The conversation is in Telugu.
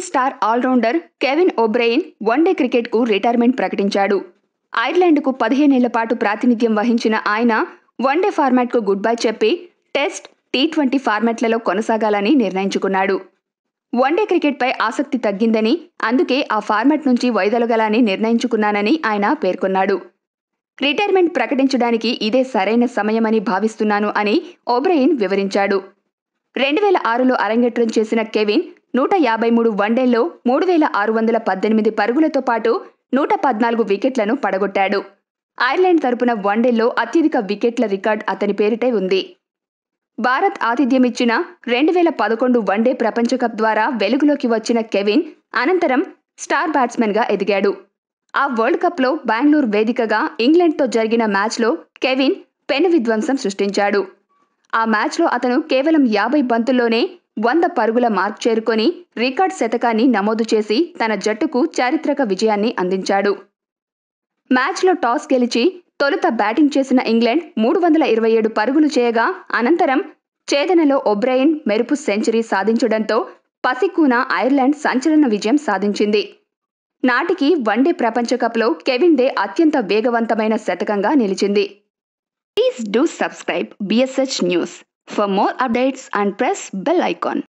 star allrounder Kevin O'Brien one day క్రికెట్కు రిటైర్మెంట్ ప్రకటించాడు ఐర్లాండ్కు పదిహేనేళ్ల పాటు ప్రాతినిధ్యం వహించిన ఆయన వన్డే ఫార్మాట్కు గుడ్ బై చెప్పి టెస్ట్ టీ ట్వంటీ ఫార్మాట్లలో కొనసాగాలని నిర్ణయించుకున్నాడు వన్డే క్రికెట్పై ఆసక్తి తగ్గిందని అందుకే ఆ ఫార్మాట్ నుంచి వైదొలగాలని నిర్ణయించుకున్నానని ఆయన పేర్కొన్నాడు రిటైర్మెంట్ ప్రకటించడానికి ఇదే సరైన సమయమని భావిస్తున్నాను అని ఓబ్రెయిన్ వివరించాడు రెండు వేల ఆరులో అరంగేట్రం చేసిన కెవిన్ నూట యాభై మూడు వన్డేల్లో మూడు వేల ఆరు వందల పద్దెనిమిది పరుగులతో పాటు నూట పద్నాలుగు వికెట్లను పడగొట్టాడు ఐర్లాండ్ తరపున వన్డేల్లో అత్యధిక వికెట్ల రికార్డ్ అతని పేరిటే ఉంది భారత్ ఆతిథ్యమిచ్చిన రెండు వేల పదకొండు వన్డే ప్రపంచ కప్ ద్వారా వెలుగులోకి వచ్చిన కెవిన్ అనంతరం స్టార్ బ్యాట్స్మెన్గా ఎదిగాడు ఆ వరల్డ్ కప్లో బెంగళూరు వేదికగా ఇంగ్లాండ్తో జరిగిన మ్యాచ్లో కెవిన్ పెను విధ్వంసం సృష్టించాడు ఆ మ్యాచ్లో అతను కేవలం యాభై బంతుల్లోనే వంద పరుగుల మార్క్ చేరుకొని రికార్డ్ శతకాన్ని నమోదు చేసి తన జట్టుకు చారిత్రక విజయాన్ని అందించాడు మ్యాచ్లో టాస్ గెలిచి తొలుత బ్యాటింగ్ చేసిన ఇంగ్లాండ్ మూడు వందల ఇరవై ఏడు పరుగులు చేయగా అనంతరం ఛేదనలో ఒబ్రయన్ మెరుపు సెంచరీ సాధించడంతో పసికూన ఐర్లాండ్ సంచలన విజయం సాధించింది నాటికి వన్డే ప్రపంచ కప్లో కెవిన్ డే అత్యంత వేగవంతమైన శతకంగా నిలిచింది please do subscribe BSH news for more updates and press bell icon